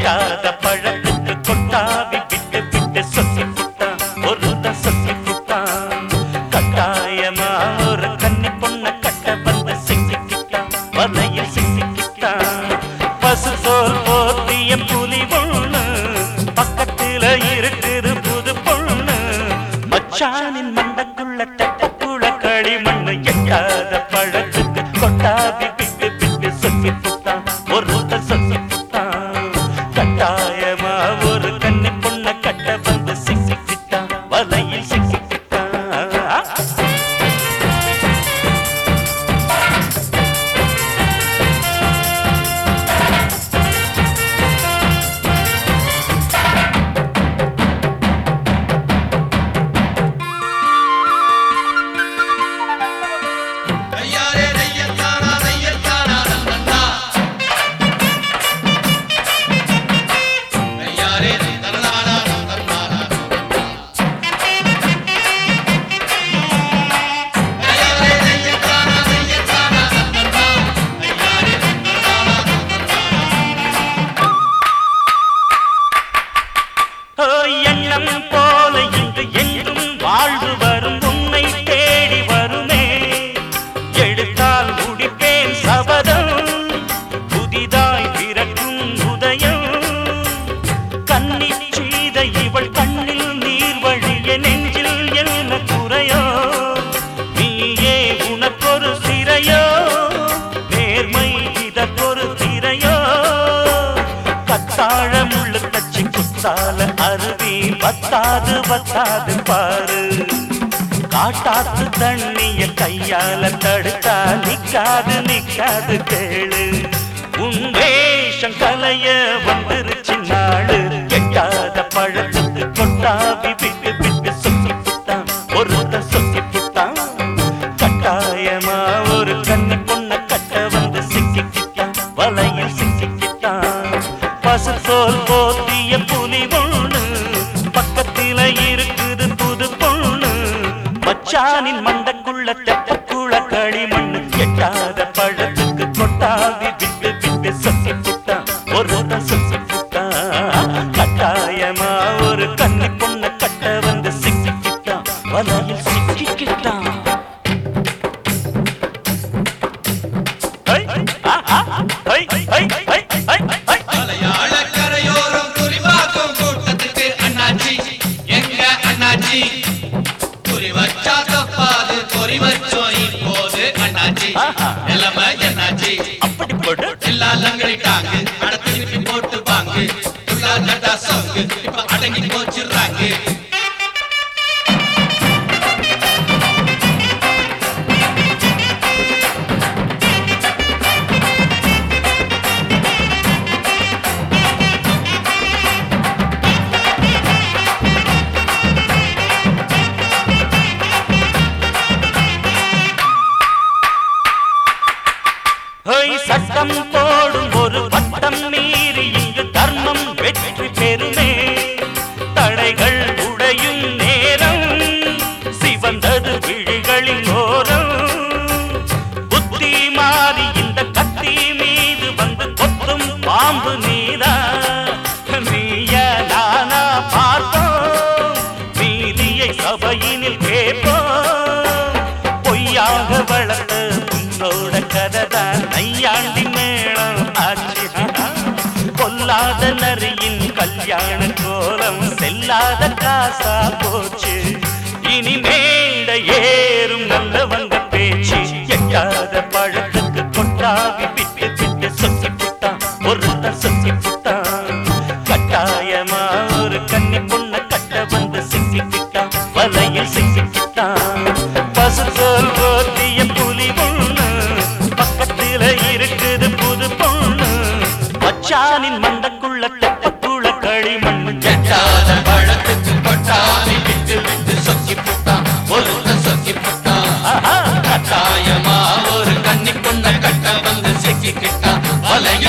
எட்டாத பழத்துக்கு கொட்டாவி விட்டு விட்டு சொசி புட்டான் ஒருத்த சொசி புட்டான் கட்டாயமா ஒரு கன்னி பொண்ண கட்ட வந்து சிக்கிக்கிட்டான் வலையில் சிக்கிக்கிட்டான் பசு தோல் போத்திய புலி பொண்ணு பக்கத்துல இருக்குது புது பொண்ணு மச்சானின் மண்டக்குள்ள தட்டக்குள்ள களிமண்ணு எட்டாத பழத்துக்கு கொட்டாவி விட்டு விட்டு சொசி புட்டான் ஒருத்த சொசி புட்டான் கட்டாயமா ஒரு கன்னி பொண்ண கட்ட வந்து சிக்கிக்கிட்டான் வலையில் சிக்கிக்கிட்டான் ஐயாரே தையத்தானா தையத்தானா நன்னா ஐயாரே தனலானா தன்னானா ஐயாரே தையத்தானா தையத்தானா நன்னா ஐயாரே தனலானா ஓ, எண்ணம் போல இங்கு எங்கும் வாழ்வு வரும் உன்னை தேடி வருமே எடுத்தால் முடிப்பேன் சபதம் புதிதாய் பிறக்கும் உதயம் கன்னி செய்த இவள் கண்ணில் நீர் வழிய நெஞ்சில் என்ன குறையோ நீயே உனக்கொரு சிறையோ நேர்மை இதற்கொரு திரையோ கத்தாழ முள்ளு தச்சு குத்தால அருவி வத்தாது வத்தாது பாரு காட்டாத்து தண்ணிய கையால தடுத்தா நிக்காது நிக்காது கேளு உன் வேஷம் கலைய வந்துருச்சு நாடு எட்டாத பழத்துக்கு கொட்டாவி விட்டு விட்டு சொக்கி புட்டான் ஒருத்த சொக்கி புட்டான் கட்டாயமா ஒரு கன்னி பொண்ண கட்ட வந்து சிக்கிக்கிட்டான் வலையில் சிக்கிக்கிட்டான் பசு தோல் போத்திய புலி பொண்ணு பக்கத்தில இருக்குது புது பொண்ணு மச்சானின் மண்டக்குள்ள தெப்பக்குள்ள களிமண்ணு எட்டாத பழத்துக்கு கொட்டாவி விட்டு விட்டு சொக்கி புட்டான் ஒருத்த சொக்கி புட்டான் கட்டாயமா ஒரு கன்னி பொண்ண கட்ட வந்து சிக்கிக்கிட்டான் வலையில் சிக்கிக்கிட்டான் ஐ, ஆ, ஆ, ஐ, ஐ, ஐ, ஐ, ஐ, ஐ. மலையாள கரையோரம் குறிவாக்கும் கூட்டத்துக்கு அண்ணாச்சி எங்க அண்ணாச்சி குறி வச்சா தப்பாது பொறி வச்சோம் இப்போது அண்ணாச்சி நிலைமை என்னாச்சி அப்படி போடு எல்லாம் லங்கடிட்டாங்க அட திருப்பி போட்டு வாங்கு துள்ளா நட்டா சவுக்கு இப்ப அடங்கி போச்சிடுறாங்க ஹொய் சட்டம் போடும் ஒரு வட்டம் மீறி இங்கு தர்மம் வெற்றி பெறுமே தடைகள் உடையும் நேரம் சிவந்தது விழிகளின் ஓரம் புத்தி மாறி இந்த கத்தி மீது வந்து கொத்தும் பாம்பு நீதா நீய நானா பார்ப்போம் நீதியை சபையினில் கேட்போம் பொய்யாக வளர்த்த உன்னோட கதைதான் நையாண்டி மேளம் ஆச்சு கொல்லாத நரியின் கல்யாண கோலம் செல்லாத காசா போச்சு இனி மேட ஏறும் நல்லவங்க பேச்சு எட்டாத பழத்துக்கு கொட்டாவி விட்டு விட்டு சொக்கி புட்டான் ஒருத்த சொக்கி புட்டான் கட்டாயமா ஒரு கன்னி பொண்ண கட்ட வந்து சிக்கிக்கிட்டான் வலையில் சிக்கிக்கிட்டான் பசுத்தோல் போத்திய புலி பொண்ணு பக்கத்துல இருக்குது புது பொண்ணு மச்சானின் மண்டக்குள்ள தெப்பக்குள்ள களிமண்ணு எட்டாத பழத்துக்கு கொட்டாவி விட்டு விட்டு சொக்கி புட்டான் ஒருத்த சொக்கி புட்டான் ஆஹா கட்டாயமா ஒரு கன்னி பொண்ண கட்ட வந்து சிக்கிக்கிட்டான் வலைய